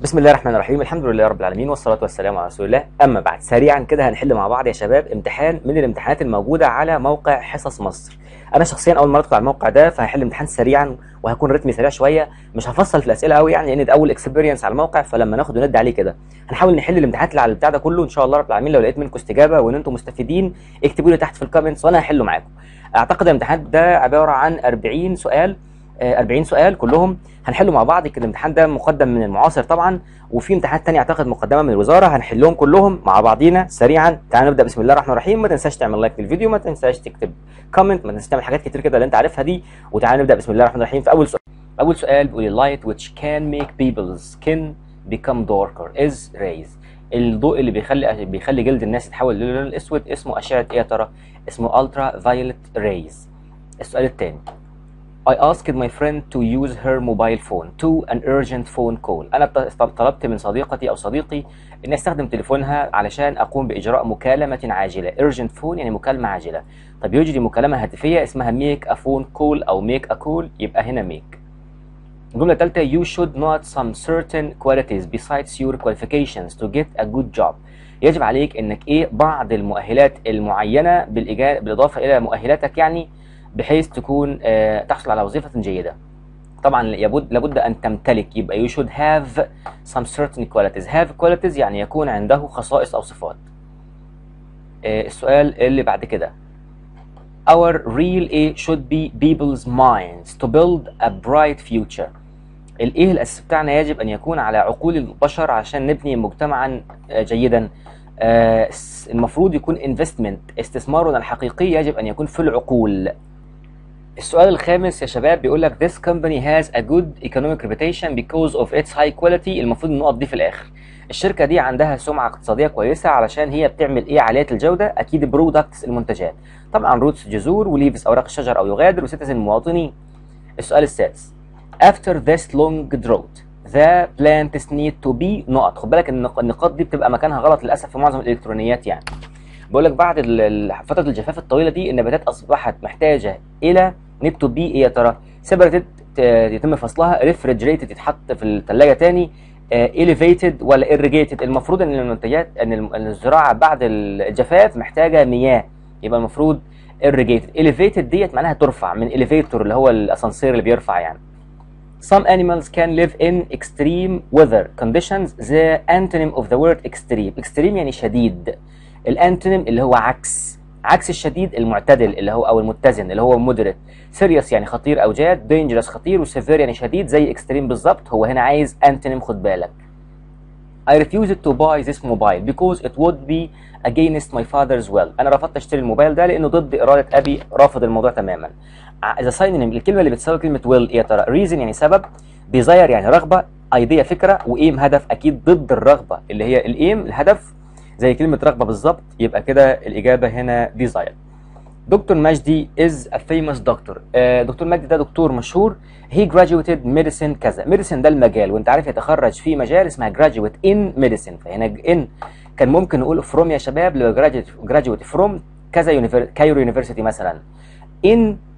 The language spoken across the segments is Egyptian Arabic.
بسم الله الرحمن الرحيم الحمد لله رب العالمين والصلاة والسلام على رسول الله أما بعد سريعا كده هنحل مع بعض يا شباب امتحان من الامتحانات الموجودة على موقع حصص مصر أنا شخصيا أول مرة أدخل على الموقع ده فهحل امتحان سريعا وهكون رتمي سريع شوية مش هفصل في الأسئلة قوي يعني لأن ده أول اكسبيرينس على الموقع فلما ناخد وندي عليه كده هنحاول نحل الامتحانات اللي على البتاع ده كله إن شاء الله رب العالمين لو لقيت منكم استجابة وإن أنتم مستفيدين اكتبوا لي تحت في الكومنتس وأنا هحله معاكم أعتقد الامتحان ده عبارة عن 40 سؤال آه، 40 سؤال كلهم هنحله مع بعض كده الامتحان ده مقدم من المعاصر طبعا وفي امتحانات تانية اعتقد مقدمه من الوزاره هنحلهم كلهم مع بعضينا سريعا تعالوا نبدا بسم الله الرحمن الرحيم ما تنساش تعمل لايك للفيديو ما تنساش تكتب كومنت ما تنساش تعمل حاجات كتير كده اللي انت عارفها دي وتعالوا نبدا بسم الله الرحمن الرحيم في اول سؤال اول سؤال بيقول light which can make people's skin become darker is rays الضوء اللي بيخلي بيخلي جلد الناس يتحول للون الاسود اسمه اشعه ايه يا ترى اسمه الترا فايولت ريز السؤال الثاني I asked my friend to use her mobile phone to an urgent phone call. أنا ط- طلبت من صديقتي أو صديقي إن أستخدم تليفونها علشان أقوم بإجراء مكالمة عاجلة. urgent phone يعني مكالمة عاجلة. طب يجري مكالمة هاتفية اسمها make a phone call أو make a call يبقى هنا make. الجملة الثالثة you should not some certain qualities besides your qualifications to get a good job. يجب عليك إنك إيه بعض المؤهلات المعينة بالإجا- بالإضافة إلى مؤهلاتك يعني بحيث تكون آه، تحصل على وظيفة جيدة طبعا يبد لابد أن تمتلك يبقى you should have some certain qualities have qualities يعني يكون عنده خصائص أو صفات آه، السؤال اللي بعد كده our real A should be people's minds to build a bright future الايه الاساس بتاعنا يجب ان يكون على عقول البشر عشان نبني مجتمعا آه، جيدا آه، س- المفروض يكون investment استثمارنا الحقيقي يجب ان يكون في العقول السؤال الخامس يا شباب بيقول لك this company has a good economic reputation because of its high quality المفروض النقط دي في الاخر الشركة دي عندها سمعة اقتصادية كويسة علشان هي بتعمل ايه عالية الجودة اكيد برودكتس المنتجات طبعا روتس جذور وليفز اوراق الشجر او يغادر وسيتيزن المواطنين السؤال السادس after this long drought the plants need to be نقط خد بالك النق- النقاط دي بتبقى مكانها غلط للاسف في معظم الالكترونيات يعني بقول لك بعد ال- ال- فتره الجفاف الطويله دي النباتات اصبحت محتاجه الى نيد تو بي ايه يا ترى سيبريتد يتم فصلها ريفريجريتد يتحط في الثلاجه تاني اليفيتد ولا irrigated المفروض ان المنتجات ان الم- إن الزراعه بعد الجفاف محتاجه مياه يبقى المفروض irrigated elevated ديت معناها ترفع من elevator اللي هو الاسانسير اللي بيرفع يعني Some animals can live in extreme weather conditions. The antonym of the word extreme. extreme يعني شديد. الانتونيم اللي هو عكس. عكس الشديد المعتدل اللي هو او المتزن اللي هو moderate. serious يعني خطير او جاد. dangerous خطير وسيفير يعني شديد زي extreme بالظبط. هو هنا عايز انتونيم خد بالك. I refused to buy this mobile because it would be against my father's will. انا رفضت اشتري الموبايل ده لانه ضد اراده ابي رافض الموضوع تماما. ذا ساينونيم الكلمه اللي بتساوي كلمه will ايه يا ترى؟ reason يعني سبب desire يعني رغبه ايديا فكره وايم هدف اكيد ضد الرغبه اللي هي الايم الهدف زي كلمه رغبه بالظبط يبقى كده الاجابه هنا desire. دكتور مجدي is a famous doctor آه، دكتور مجدي ده دكتور مشهور he graduated medicine كذا medicine ده المجال وانت عارف يتخرج في مجال اسمها graduate in medicine فهنا in كان ممكن نقول from يا شباب لو graduate, graduate from كذا يونيفر... كايرو يونيفرسيتي مثلا in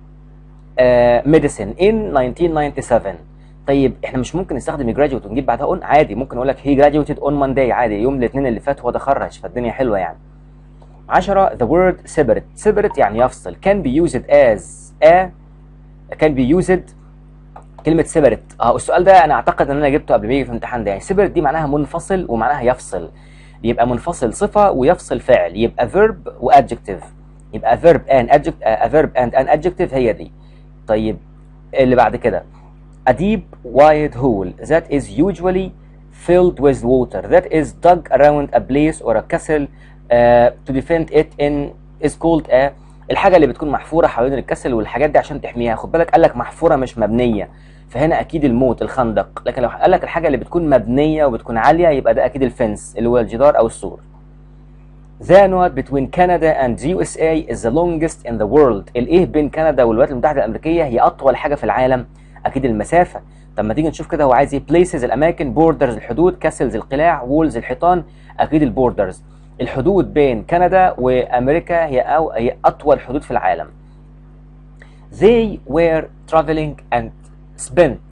آه، medicine in 1997 طيب احنا مش ممكن نستخدم graduate ونجيب بعدها on عادي ممكن اقول لك he graduated on Monday عادي يوم الاثنين اللي فات هو تخرج فالدنيا حلوه يعني 10 the word separate separate يعني يفصل can be used as a can be used كلمة separate اه السؤال ده انا اعتقد ان انا جبته قبل ما يجي في الامتحان ده يعني separate دي معناها منفصل ومعناها يفصل يبقى منفصل صفة ويفصل فعل يبقى verb و adjective يبقى verb and adjective a verb and an adjective هي دي طيب اللي بعد كده a deep wide hole that is usually filled with water that is dug around a place or a castle uh, to defend it in is called a الحاجه اللي بتكون محفوره حوالين الكسل والحاجات دي عشان تحميها خد بالك قال لك محفوره مش مبنيه فهنا اكيد الموت الخندق لكن لو قال لك الحاجه اللي بتكون مبنيه وبتكون عاليه يبقى ده اكيد الفنس اللي هو الجدار او السور The note between Canada and the USA is the longest in the world. الايه بين كندا والولايات المتحدة الأمريكية هي أطول حاجة في العالم. أكيد المسافة. طب ما تيجي نشوف كده هو عايز ايه places الأماكن borders الحدود castles القلاع walls الحيطان أكيد البوردرز. الحدود بين كندا وأمريكا هي أو هي أطول حدود في العالم. They were traveling and spent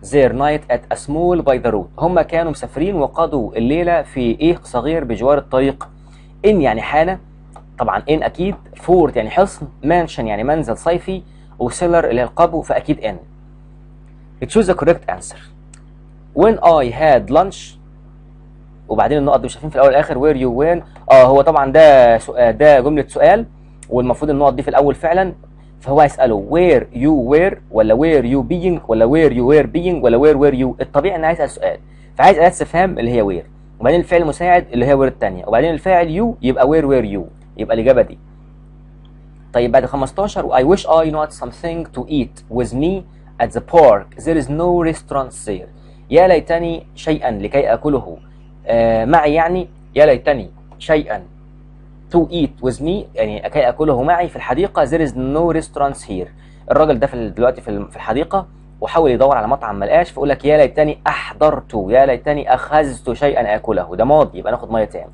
their night at a small by the road هم كانوا مسافرين وقضوا الليلة في إيه صغير بجوار الطريق إن يعني حانة طبعا إن أكيد فورت يعني حصن مانشن يعني منزل صيفي وسيلر اللي هي القبو فأكيد إن choose the correct answer when I had lunch وبعدين النقط دي مش شايفين في الاول والاخر وير يو وين اه هو طبعا ده سؤال ده جمله سؤال والمفروض النقط دي في الاول فعلا فهو هيساله وير يو وير ولا وير يو بينج ولا وير يو وير بينج ولا وير وير يو الطبيعي ان عايز اسال سؤال فعايز اداه استفهام اللي هي وير وبعدين الفعل المساعد اللي هي وير الثانيه وبعدين الفاعل يو يبقى وير وير يو يبقى الاجابه دي طيب بعد 15 I wish I not something to eat with me at the park there is no restaurant there يا ليتني شيئا لكي اكله آه معي يعني يا ليتني شيئا to eat with me يعني كي اكله معي في الحديقه there is no restaurants here الراجل ده في دلوقتي في في الحديقه وحاول يدور على مطعم ما لقاش فيقول لك يا ليتني احضرت يا ليتني اخذت شيئا اكله ده ماضي يبقى ناخد ميه تاني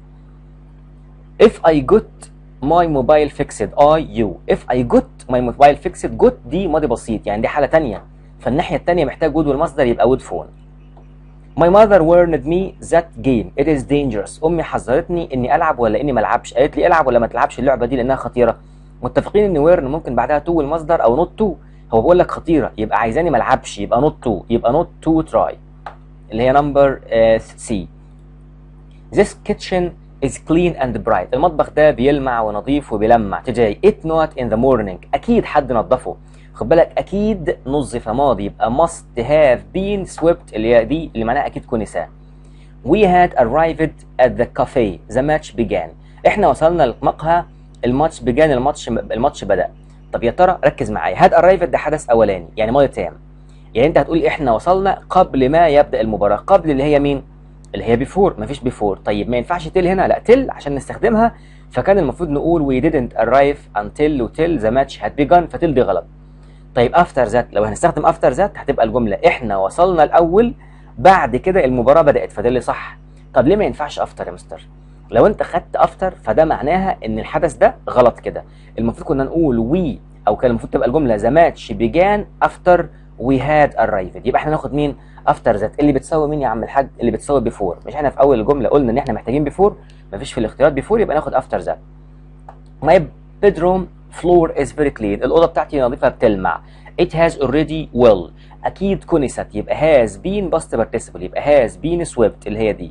if I got my mobile fixed I you if I got my mobile fixed got دي ماضي بسيط يعني دي حاله تانية فالناحيه التانية محتاج would والمصدر يبقى would phone My mother warned me that game it is dangerous امي حذرتني اني العب ولا اني ما العبش قالت لي العب ولا ما تلعبش اللعبه دي لانها خطيره متفقين ان ويرن ممكن بعدها تو المصدر او نوت تو هو بيقول لك خطيره يبقى عايزاني ما العبش يبقى نوت تو يبقى نوت تو تراي اللي هي نمبر سي This kitchen is clean and bright المطبخ ده بيلمع ونظيف وبيلمع today it not in the morning اكيد حد نظفه خد بالك اكيد نظف ماضي يبقى must have been swept اللي هي دي اللي معناها اكيد كنساء we had arrived at the cafe the match began احنا وصلنا المقهى الماتش began الماتش الماتش بدا طب يا ترى ركز معايا had arrived ده حدث اولاني يعني ماضي تام يعني انت هتقول احنا وصلنا قبل ما يبدا المباراه قبل اللي هي مين اللي هي بيفور مفيش بيفور طيب ما ينفعش تل هنا لا تل عشان نستخدمها فكان المفروض نقول we didn't arrive until وتل the match had begun فتل دي غلط طيب افتر ذات لو هنستخدم افتر ذات هتبقى الجمله احنا وصلنا الاول بعد كده المباراه بدات فده اللي صح طب ليه ما ينفعش افتر يا مستر لو انت خدت افتر فده معناها ان الحدث ده غلط كده المفروض كنا نقول وي او كان المفروض تبقى الجمله ذا ماتش بيجان افتر وي هاد arrived يبقى احنا ناخد مين افتر ذات اللي بتساوي مين يا عم الحاج اللي بتساوي بيفور مش احنا في اول الجمله قلنا ان احنا محتاجين بيفور مفيش في الاختيارات بيفور يبقى ناخد افتر ذات my bedroom floor is very clean الاوضه بتاعتي نظيفه بتلمع it has already well اكيد كنست يبقى has been past participle يبقى has been swept اللي هي دي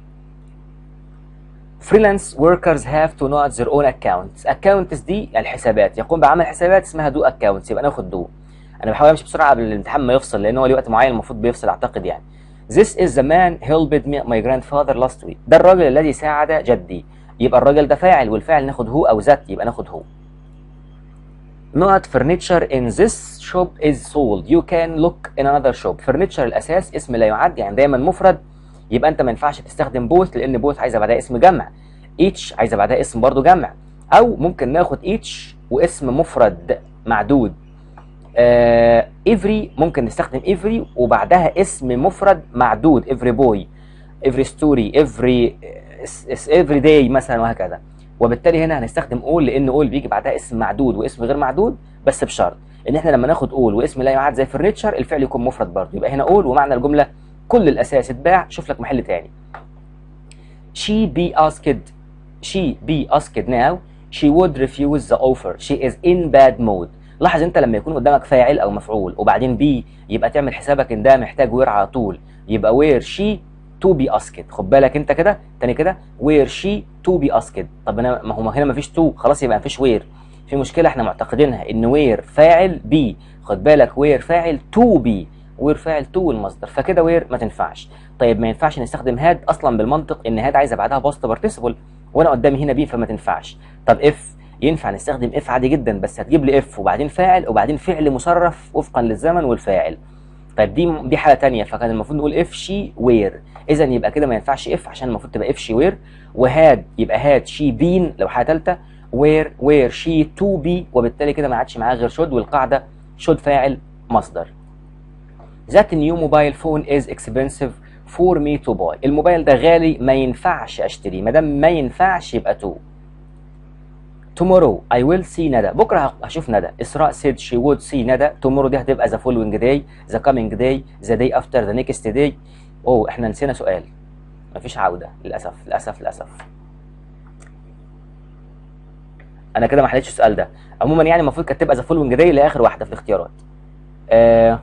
freelance workers have to know their own accounts accounts دي الحسابات يقوم بعمل حسابات اسمها do accounts يبقى ناخد do انا بحاول امشي بسرعه قبل الامتحان ما يفصل لان هو ليه وقت معين المفروض بيفصل اعتقد يعني This is the man helped me my grandfather last week ده الراجل الذي ساعد جدي يبقى الراجل ده فاعل والفاعل ناخد هو او ذات يبقى ناخد هو Not furniture in this shop is sold. You can look in another shop. Furniture الأساس اسم لا يعد يعني دايما مفرد يبقى أنت ما ينفعش تستخدم بوث لأن بوث عايزة بعدها اسم جمع. each عايزة بعدها اسم برضو جمع. أو ممكن ناخد each واسم مفرد معدود. آه every ممكن نستخدم every وبعدها اسم مفرد معدود every boy every story every every day مثلا وهكذا. وبالتالي هنا هنستخدم اول لان اول بيجي بعدها اسم معدود واسم غير معدود بس بشرط ان احنا لما ناخد اول واسم لا يعاد زي فرنتشر الفعل يكون مفرد برضه يبقى هنا اول ومعنى الجمله كل الاساس اتباع شوف لك محل تاني she be asked she be asked now she would refuse the offer she is in bad mood لاحظ انت لما يكون قدامك فاعل او مفعول وبعدين بي يبقى تعمل حسابك ان ده محتاج وير على طول يبقى وير شي تو بي اسكد خد بالك انت كده تاني كده وير شي تو بي اسكد طب انا ما هو هنا مفيش تو خلاص يبقى مفيش وير في مشكله احنا معتقدينها ان وير فاعل بي خد بالك وير فاعل تو بي وير فاعل تو المصدر فكده وير ما تنفعش طيب ما ينفعش نستخدم هاد اصلا بالمنطق ان هاد عايزه بعدها باست بارتيسيبل وانا قدامي هنا بي فما تنفعش طب اف ينفع نستخدم اف عادي جدا بس هتجيب لي اف وبعدين فاعل وبعدين فعل مصرف وفقا للزمن والفاعل طيب دي دي حاله ثانيه فكان المفروض نقول اف شي وير اذا يبقى كده ما ينفعش اف عشان المفروض تبقى اف شي وير وهاد يبقى هاد شي بين لو حاجه ثالثه وير وير شي تو بي وبالتالي كده ما عادش معاه غير شود والقاعده شود فاعل مصدر That new mobile phone is expensive for me to buy الموبايل ده غالي ما ينفعش اشتريه ما دام ما ينفعش يبقى تو tomorrow I will see ندى بكره هق- هشوف ندى اسراء said she would see ندى tomorrow دي هتبقى the following day the coming day the day after the next day اوه احنا نسينا سؤال مفيش عودة للأسف للأسف للأسف أنا كده ما حلتش السؤال ده عموما يعني المفروض كانت تبقى ذا فولوينج داي لآخر واحدة في الاختيارات آه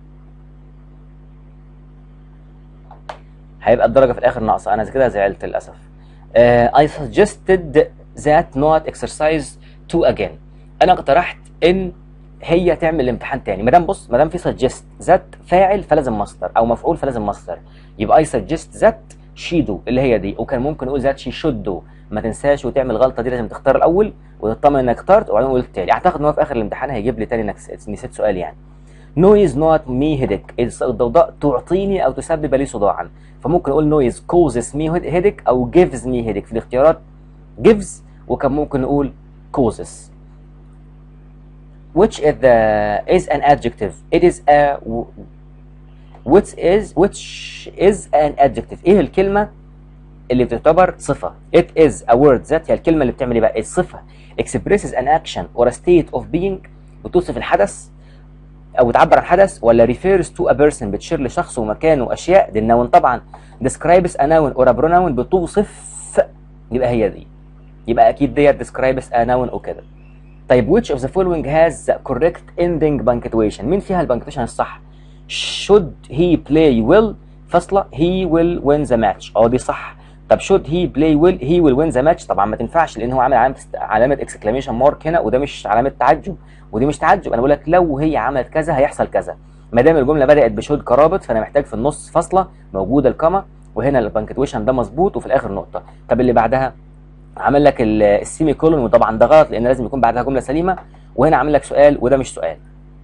هيبقى الدرجة في الآخر ناقصة أنا كده زعلت للأسف آه I suggested that not exercise to again أنا اقترحت إن هي تعمل الامتحان تاني ما دام بص ما دام في suggest ذات فاعل فلازم مصدر او مفعول فلازم مصدر يبقى I suggest ذات she do اللي هي دي وكان ممكن نقول ذات she should do ما تنساش وتعمل الغلطه دي لازم تختار الاول وتطمن انك اخترت وبعدين قول التاني اعتقد ان هو في اخر الامتحان هيجيب لي تاني انك نسيت سؤال يعني noise not me headache الضوضاء تعطيني او تسبب لي صداعا فممكن اقول noise causes me headache او gives me headache في الاختيارات gives وكان ممكن نقول causes which is the is an adjective it is a which is which is an adjective ايه الكلمه اللي بتعتبر صفه it is a word that هي الكلمه اللي بتعمل ايه بقى الصفه expresses an action or a state of being بتوصف الحدث او بتعبر عن حدث ولا refers to a person بتشير لشخص ومكان واشياء دي النون طبعا describes a noun or a pronoun بتوصف يبقى هي دي يبقى اكيد ديت describes a noun وكده طيب which of the following has the correct ending punctuation مين فيها البنكتويشن الصح should he play well فاصلة he will win the match اه دي صح طب should he play well he will win the match طبعا ما تنفعش لان هو عامل علامة علامة exclamation mark هنا وده مش علامة تعجب ودي مش تعجب انا بقول لك لو هي عملت كذا هيحصل كذا ما دام الجملة بدأت بشود كرابط فانا محتاج في النص فاصلة موجودة الكما وهنا البنكتويشن ده مظبوط وفي الاخر نقطة طب اللي بعدها عامل لك السيمي كولون وطبعا ده غلط لان لازم يكون بعدها جمله سليمه وهنا عامل لك سؤال وده مش سؤال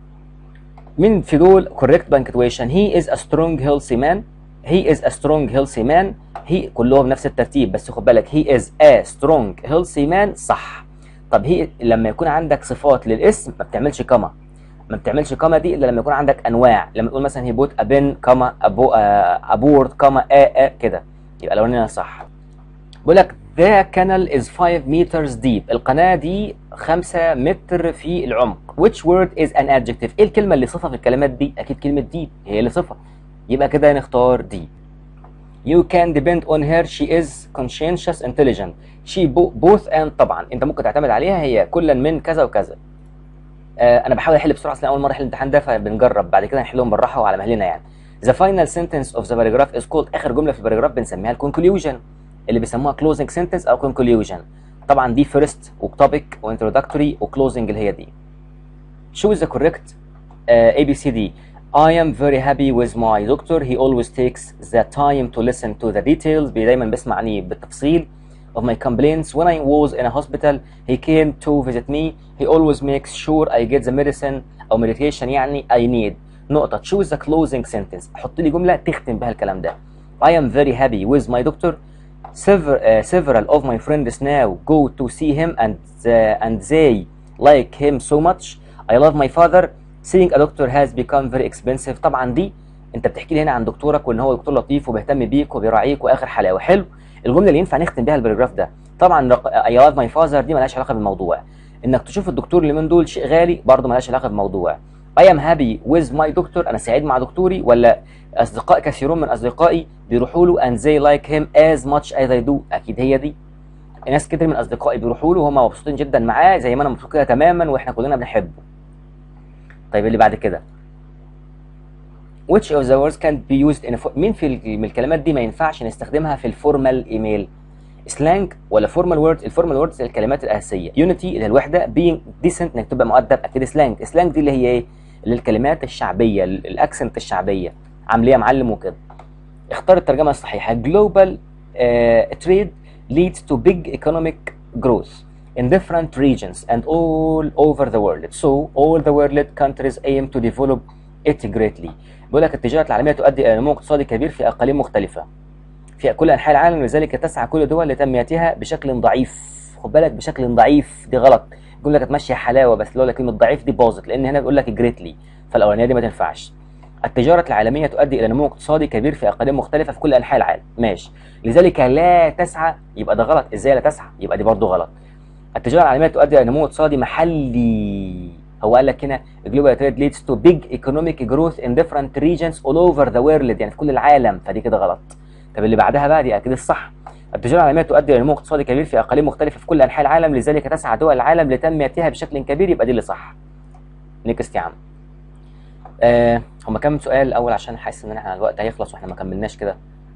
مين في دول correct punctuation he is a strong healthy man he is a strong healthy man he كلهم نفس الترتيب بس خد بالك he is a strong healthy man صح طب هي لما يكون عندك صفات للاسم ما بتعملش كما ما بتعملش كما دي الا لما يكون عندك انواع لما تقول مثلا هي بوت ابن كما ابو ابورد كما ا ا كده يبقى الاولانيه صح بيقول لك The canal is 5 meters deep القناة دي 5 متر في العمق Which word is an adjective إيه الكلمة اللي صفة في الكلمات دي أكيد كلمة deep هي اللي صفة يبقى كده نختار deep You can depend on her she is conscientious intelligent she both and طبعا أنت ممكن تعتمد عليها هي كلا من كذا وكذا آه أنا بحاول أحل بسرعة أصل أول مرة أحل الامتحان ده فبنجرب بعد كده نحلهم بالراحة وعلى مهلنا يعني The final sentence of the paragraph is called آخر جملة في الباراجراف بنسميها الكونكلوجن اللي بيسموها closing sentence او conclusion طبعا دي first وtopic وintroductory وclosing اللي هي دي choose the correct uh, ABCD I am very happy with my doctor he always takes the time to listen to the details دايما بيسمعني بالتفصيل of my complaints when I was in a hospital he came to visit me he always makes sure I get the medicine او medication يعني I need نقطة choose the closing sentence حط لي جملة تختم بها الكلام ده I am very happy with my doctor Sever, uh, several of my friends now go to see him and uh, and they like him so much. I love my father. Seeing a doctor has become very expensive. طبعا دي انت بتحكي لي هنا عن دكتورك وان هو دكتور لطيف وبيهتم بيك وبيراعيك واخر حلاوه حلو الجمله اللي ينفع نختم بيها الباراجراف ده طبعا I love my father دي مالهاش علاقه بالموضوع انك تشوف الدكتور اللي من دول شيء غالي برضه مالهاش علاقه بالموضوع I am happy with my doctor انا سعيد مع دكتوري ولا اصدقاء كثيرون من اصدقائي بيروحوا له and they like him as much as I do اكيد هي دي ناس كتير من اصدقائي بيروحوا له وهم مبسوطين جدا معاه زي ما انا مبسوط كده تماما واحنا كلنا بنحبه طيب اللي بعد كده which of the words can be used in a مين في من الكلمات دي ما ينفعش نستخدمها في الفورمال ايميل سلانج ولا فورمال ووردز الفورمال ووردز الكلمات الاساسيه يونيتي اللي هي الوحده بينج ديسنت انك تبقى مؤدب اكيد سلانج سلانج دي اللي هي ايه اللي الكلمات الشعبيه الاكسنت الشعبيه عامل ايه يا معلم وكده اختار الترجمه الصحيحه global uh, trade leads to big economic growth in different regions and all over the world so all the world countries aim to develop it greatly بيقول لك التجاره العالميه تؤدي الى نمو اقتصادي كبير في اقاليم مختلفه في كل انحاء العالم لذلك تسعى كل دول لتنميتها بشكل ضعيف خد بالك بشكل ضعيف دي غلط الجمله كانت ماشيه حلاوه بس لولا كلمه ضعيف دي باظت لان هنا بيقول لك جريتلي فالاولانيه دي ما تنفعش التجارة العالمية تؤدي إلى نمو اقتصادي كبير في أقاليم مختلفة في كل أنحاء العالم ماشي لذلك لا تسعى يبقى ده غلط إزاي لا تسعى يبقى دي برضه غلط التجاره العالميه تؤدي الى نمو اقتصادي محلي هو قال لك هنا global trade leads to big economic growth in different regions all over the world يعني في كل العالم فدي كده غلط طب اللي بعدها بقى دي اكيد الصح التجاره العالميه تؤدي الى نمو اقتصادي كبير في اقاليم مختلفه في كل انحاء العالم لذلك تسعى دول العالم لتنميتها بشكل كبير يبقى دي اللي صح نيكست يا عم آه هم كام سؤال الاول عشان حاسس ان احنا الوقت هيخلص واحنا ما كملناش كده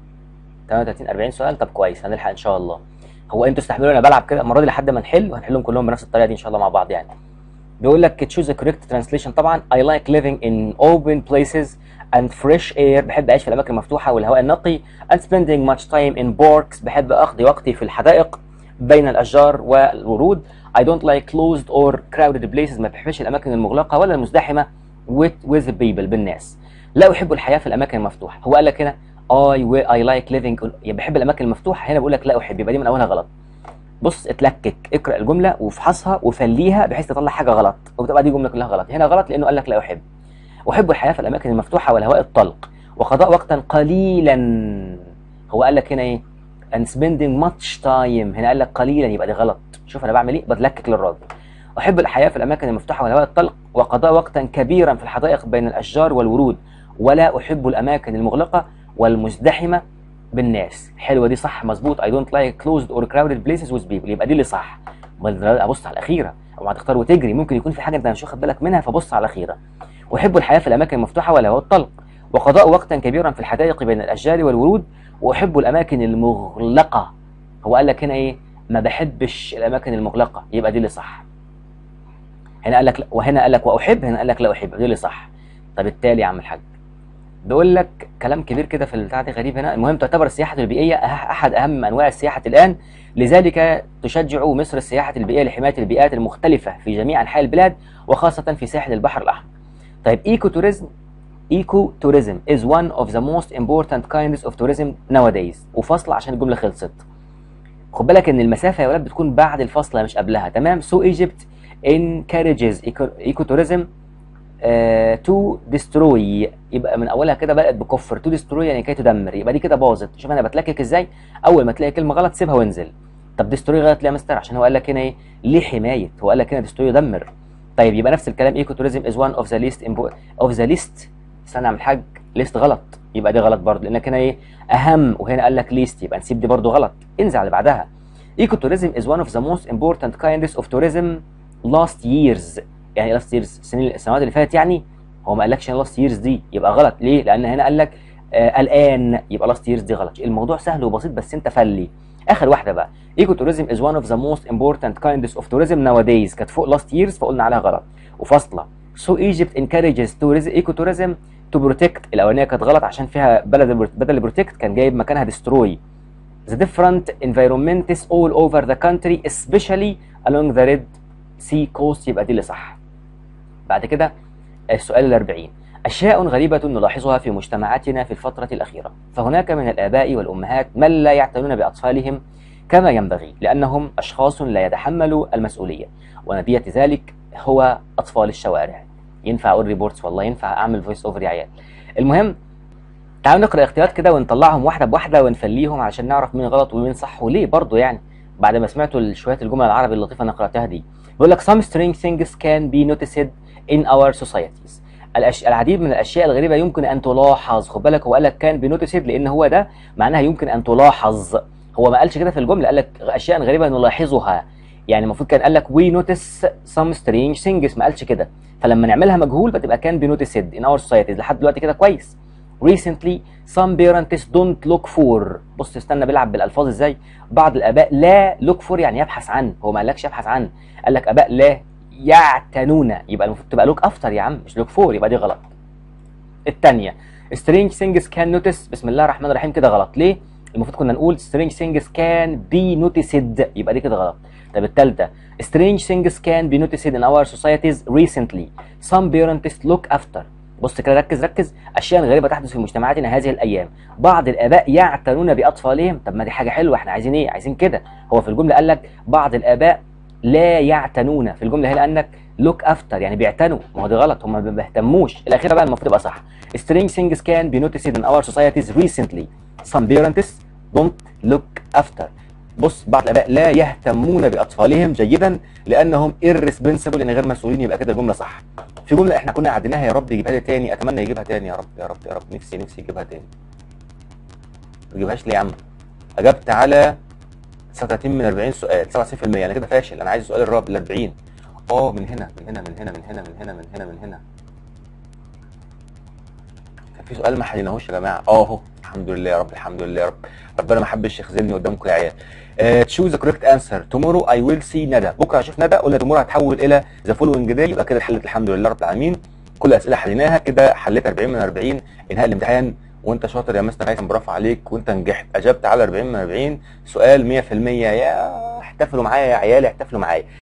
38 40 سؤال طب كويس هنلحق ان شاء الله هو انتوا استحملوا انا بلعب كده المره دي لحد ما نحل وهنحلهم كلهم بنفس الطريقه دي ان شاء الله مع بعض يعني بيقول لك choose the correct translation طبعا I like living in open places and fresh air بحب اعيش في الاماكن المفتوحه والهواء النقي and spending much time in parks بحب اقضي وقتي في الحدائق بين الاشجار والورود I don't like closed or crowded places ما بحبش الاماكن المغلقه ولا المزدحمه with with people بالناس لا احب الحياه في الاماكن المفتوحه هو قال لك هنا I I like living يعني بحب الاماكن المفتوحه هنا بقول لك لا احب يبقى دي من اولها غلط بص اتلكك اقرا الجمله وافحصها وفليها بحيث تطلع حاجه غلط وبتبقى دي جمله كلها غلط هنا غلط لانه قال لك لا احب احب الحياه في الاماكن المفتوحه والهواء الطلق وقضاء وقتا قليلا هو قال لك هنا ايه and spending much time هنا قال لك قليلا يبقى دي غلط شوف انا بعمل ايه بتلكك للراجل احب الحياه في الاماكن المفتوحه والهواء الطلق وقضاء وقتا كبيرا في الحدائق بين الاشجار والورود ولا احب الاماكن المغلقه والمزدحمه بالناس حلوه دي صح مظبوط I don't like closed or crowded places with people يبقى دي اللي صح ابص على الاخيره او هتختار وتجري ممكن يكون في حاجه انت مش واخد بالك منها فبص على الاخيره احب الحياه في الاماكن المفتوحه والهواء الطلق وقضاء وقتا كبيرا في الحدائق بين الاشجار والورود واحب الاماكن المغلقه هو قال لك هنا ايه ما بحبش الاماكن المغلقه يبقى دي اللي صح هنا قال لك لا وهنا قال لك واحب هنا قال لك لا احب دي اللي صح طب التالي يا عم الحاج بيقول لك كلام كبير كده في البتاع دي غريب هنا المهم تعتبر السياحه البيئيه احد اهم انواع السياحه الان لذلك تشجع مصر السياحه البيئيه لحمايه البيئات المختلفه في جميع انحاء البلاد وخاصه في ساحل البحر الاحمر طيب ايكو توريزم ايكو توريزم is one of the most important kinds of tourism nowadays وفصل عشان الجمله خلصت خد بالك ان المسافه يا ولاد بتكون بعد الفاصله مش قبلها تمام so Egypt encourages eco tourism تو ديستروي يبقى من اولها كده بدات بكفر تو ديستروي يعني كي تدمر يبقى دي كده باظت شوف انا بتلكك ازاي اول ما تلاقي كلمه غلط سيبها وانزل طب ديستروي غلط ليه يا مستر عشان هو قال لك هنا ايه ليه حمايه هو قال لك هنا ديستروي يدمر طيب يبقى نفس الكلام ايكو توريزم از وان اوف ذا ليست اوف ذا ليست استنى اعمل حاج ليست غلط يبقى دي غلط برضه لانك هنا ايه اهم وهنا قال لك ليست يبقى نسيب دي برضه غلط انزل على اللي بعدها ايكو توريزم از وان اوف ذا موست امبورتنت كايندز اوف توريزم لاست ييرز يعني لاست ييرز السنين السنوات اللي فاتت يعني هو ما قالكش لاست ييرز دي يبقى غلط ليه؟ لان هنا قال لك آه الان يبقى لاست ييرز دي غلط الموضوع سهل وبسيط بس انت فلي اخر واحده بقى ايكو توريزم از one of the most important kinds of tourism nowadays كانت فوق لاست ييرز فقلنا عليها غلط وفاصله so Egypt encourages tourism ايكو توريزم to protect الاولانيه كانت غلط عشان فيها بدل بدل بروتكت كان جايب مكانها destroy the different environments all over the country especially along the Red Sea coast يبقى دي اللي صح بعد كده السؤال الأربعين أشياء غريبة نلاحظها في مجتمعاتنا في الفترة الأخيرة فهناك من الآباء والأمهات من لا يعتنون بأطفالهم كما ينبغي لأنهم أشخاص لا يتحملوا المسؤولية ونتيجة ذلك هو أطفال الشوارع ينفع أقول ريبورتس والله ينفع أعمل فويس أوفر يا عيال المهم تعالوا نقرأ اختيارات كده ونطلعهم واحدة بواحدة ونفليهم علشان نعرف مين غلط ومين صح وليه برضه يعني بعد ما سمعتوا شوية الجمل العربي اللطيفة اللي قرأتها دي بيقول لك some strange things can be noticed in our societies الأش... العديد من الاشياء الغريبه يمكن ان تلاحظ خد بالك هو قال لك كان بنوتسد لان هو ده معناها يمكن ان تلاحظ هو ما قالش كده في الجمله قال لك اشياء غريبه نلاحظها يعني المفروض كان قال لك وي نوتس سم سترينج ثينجز ما قالش كده فلما نعملها مجهول بتبقى كان بنوتسد ان اور سوسايتيز لحد دلوقتي كده كويس recently some parents don't look for بص استنى بيلعب بالالفاظ ازاي بعض الاباء لا look for يعني يبحث عن هو ما قالكش يبحث عن قال لك اباء لا يعتنون يبقى المفروض تبقى لوك افتر يا عم مش لوك فور يبقى دي غلط الثانيه strange things can notice بسم الله الرحمن الرحيم كده غلط ليه المفروض كنا نقول strange things can be noticed يبقى دي كده غلط طب الثالثه strange things can be noticed in our societies recently some parents look after بص كده ركز ركز اشياء غريبه تحدث في مجتمعاتنا هذه الايام بعض الاباء يعتنون باطفالهم طب ما دي حاجه حلوه احنا عايزين ايه عايزين كده هو في الجمله قال لك بعض الاباء لا يعتنون في الجمله هنا قال لك لوك افتر يعني بيعتنوا ما هو ده غلط هم ما بيهتموش الاخيره بقى المفروض تبقى صح strange things can be noticed in our societies recently some parents don't look after بص بعض الاباء لا يهتمون باطفالهم جيدا لانهم irresponsible يعني غير مسؤولين يبقى كده الجمله صح في جمله احنا كنا عديناها يا رب يجيبها لي تاني اتمنى يجيبها تاني يا رب يا رب يا رب نفسي نفسي يجيبها تاني ما تجيبهاش ليه يا عم اجبت على 39 من 40 سؤال 97% انا كده فاشل انا عايز السؤال الرابع ال 40 اه من هنا من هنا من هنا من هنا من هنا من هنا من هنا كان في سؤال ما حليناهوش يا جماعه اه اهو الحمد لله يا رب الحمد لله يا رب ربنا ما حبش يخذلني قدامكم يا عيال تشوز ذا كوريكت انسر تومورو اي ويل سي ندى بكره هشوف ندى قلنا تومورو هتحول الى ذا فولوينج داي يبقى كده حلت الحمد لله رب العالمين كل الاسئله حليناها كده حليت 40 من 40 انهاء الامتحان وانت شاطر يا مستر هيثم برافو عليك وانت نجحت اجبت على 40 من 40 سؤال 100% يا احتفلوا معايا يا عيالي احتفلوا معايا